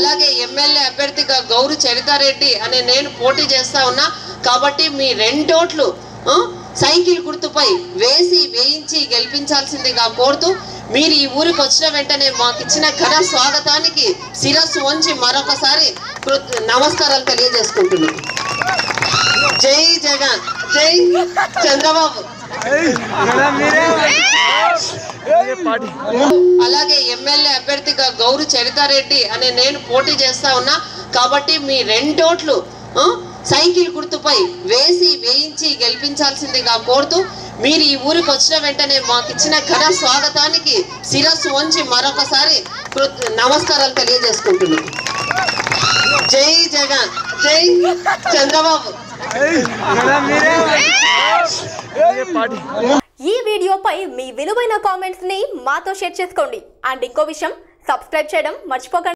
అలాగే ఎమ్మెల్యే అభ్యర్థిగా గౌరు చరితారెడ్డి అనే నేను పోటీ చేస్తా ఉన్నా కాబట్టి మీ రెండోట్లు ఆ, సైకిల్ గుర్తుపై వేసి వేయించి గెలిపించాల్సిందిగా కోరుతూ మీరు ఈ ఊరికి వచ్చిన వెంటనే మాకు ఇచ్చిన ఘన స్వాగతానికి శిరస్సు వంచి మరొకసారి కృత- నమస్కారాలు తెలియజేసుకుంటున్నాను జై జగన్ జై చంద్రబాబు అలాగే ఎమ్మెల్యే అభ్యర్థిగా గౌరు చరితారెడ్డి అనే నేను పోటీ చేస్తా ఉన్నా కాబట్టి మీ రెండోట్లు ఆ, సైకిల్ గుర్తుపై వేసి వేయించి గెలిపించాల్సిందిగా కోరుతూ మీరు ఈ ఊరికి వచ్చిన వెంటనే మాకు ఇచ్చిన ఘన స్వాగతానికి శిరస్సు వంచి మరొకసారి కృత- నమస్కారాలు తెలియజేసుకుంటున్నాను జై జగన్ జై చంద్రబాబు ఈ వీడియోపై మీ విలువైన కామెంట్స్ ని మాతో షేర్ చేసుకోండి అండ్ ఇంకో విషయం సబ్స్క్రైబ్ చేయడం మర్చిపోకండి